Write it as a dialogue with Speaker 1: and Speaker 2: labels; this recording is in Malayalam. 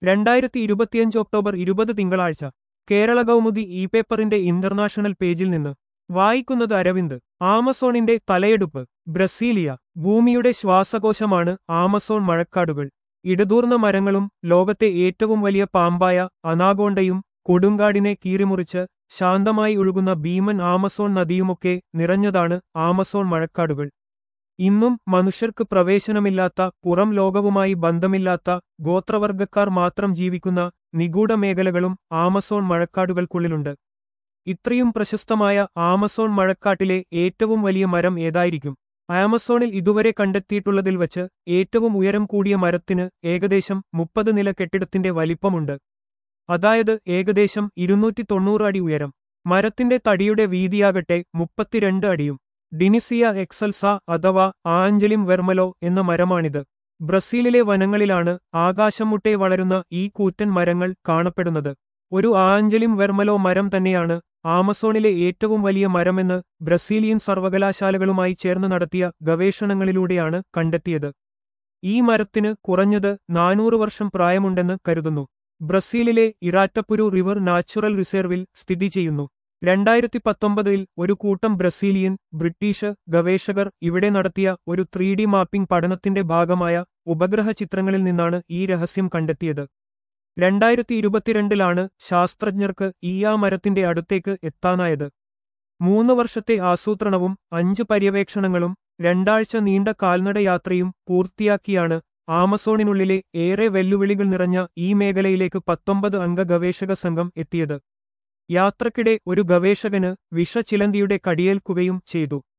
Speaker 1: രണ്ടായിരത്തി ഇരുപത്തിയഞ്ച് ഒക്ടോബർ ഇരുപത് തിങ്കളാഴ്ച കേരള കൗമുദി ഇ പേപ്പറിന്റെ ഇന്റർനാഷണൽ പേജിൽ നിന്ന് വായിക്കുന്നത് അരവിന്ദ് ആമസോണിന്റെ തലയെടുപ്പ് ബ്രസീലിയ ഭൂമിയുടെ ശ്വാസകോശമാണ് ആമസോൺ മഴക്കാടുകൾ ഇടതൂർന്ന മരങ്ങളും ലോകത്തെ ഏറ്റവും വലിയ പാമ്പായ അനാഗോണ്ടയും കൊടുങ്കാടിനെ കീറിമുറിച്ച് ശാന്തമായി ഒഴുകുന്ന ഭീമൻ ആമസോൺ നദിയുമൊക്കെ നിറഞ്ഞതാണ് ആമസോൺ മഴക്കാടുകൾ ഇന്നും മനുഷ്യർക്ക് പ്രവേശനമില്ലാത്ത പുറം ലോകവുമായി ബന്ധമില്ലാത്ത ഗോത്രവർഗക്കാർ മാത്രം ജീവിക്കുന്ന നിഗൂഢ മേഖലകളും ആമസോൺ മഴക്കാടുകൾക്കുള്ളിലുണ്ട് ഇത്രയും പ്രശസ്തമായ ആമസോൺ മഴക്കാട്ടിലെ ഏറ്റവും വലിയ മരം ഏതായിരിക്കും ആമസോണിൽ ഇതുവരെ കണ്ടെത്തിയിട്ടുള്ളതിൽ വച്ച് ഏറ്റവും ഉയരം കൂടിയ മരത്തിന് ഏകദേശം മുപ്പത് നില കെട്ടിടത്തിന്റെ വലിപ്പമുണ്ട് അതായത് ഏകദേശം ഇരുന്നൂറ്റി തൊണ്ണൂറ് അടി ഉയരം മരത്തിന്റെ തടിയുടെ വീതിയാകട്ടെ മുപ്പത്തിരണ്ട് അടിയും ഡിനിസിയ എക്സൽസ അഥവാ ആഞ്ചലിം വെർമലോ എന്ന മരമാണിത് ബ്രസീലിലെ വനങ്ങളിലാണ് ആകാശം മുട്ടെ വളരുന്ന ഈ കൂറ്റൻ മരങ്ങൾ കാണപ്പെടുന്നത് ഒരു ആഞ്ചലിം വെർമലോ മരം തന്നെയാണ് ആമസോണിലെ ഏറ്റവും വലിയ മരമെന്ന് ബ്രസീലിയൻ സർവകലാശാലകളുമായി ചേർന്ന് നടത്തിയ ഗവേഷണങ്ങളിലൂടെയാണ് കണ്ടെത്തിയത് ഈ മരത്തിന് കുറഞ്ഞത് നാനൂറ് വർഷം പ്രായമുണ്ടെന്ന് കരുതുന്നു ബ്രസീലിലെ ഇറാറ്റപ്പുരു റിവർ നാച്ചുറൽ റിസർവിൽ സ്ഥിതി ചെയ്യുന്നു രണ്ടായിരത്തി പത്തൊമ്പതിൽ ഒരു കൂട്ടം ബ്രസീലിയൻ ബ്രിട്ടീഷ് ഗവേഷകർ ഇവിടെ നടത്തിയ ഒരു ത്രീ ഡി മാപ്പിംഗ് പഠനത്തിന്റെ ഭാഗമായ ഉപഗ്രഹ ചിത്രങ്ങളിൽ നിന്നാണ് ഈ രഹസ്യം കണ്ടെത്തിയത് രണ്ടായിരത്തി ഇരുപത്തിരണ്ടിലാണ് ശാസ്ത്രജ്ഞർക്ക് ഈ ആ മരത്തിന്റെ അടുത്തേക്ക് എത്താനായത് മൂന്ന് വർഷത്തെ ആസൂത്രണവും അഞ്ച് പര്യവേക്ഷണങ്ങളും രണ്ടാഴ്ച നീണ്ട കാൽനടയാത്രയും പൂർത്തിയാക്കിയാണ് ആമസോണിനുള്ളിലെ ഏറെ വെല്ലുവിളികൾ നിറഞ്ഞ ഈ മേഖലയിലേക്ക് പത്തൊമ്പത് അംഗ ഗവേഷക സംഘം എത്തിയത് യാത്രക്കിടെ ഒരു ഗവേഷകന് വിഷചിലന്തിയുടെ കടിയേൽക്കുകയും ചെയ്തു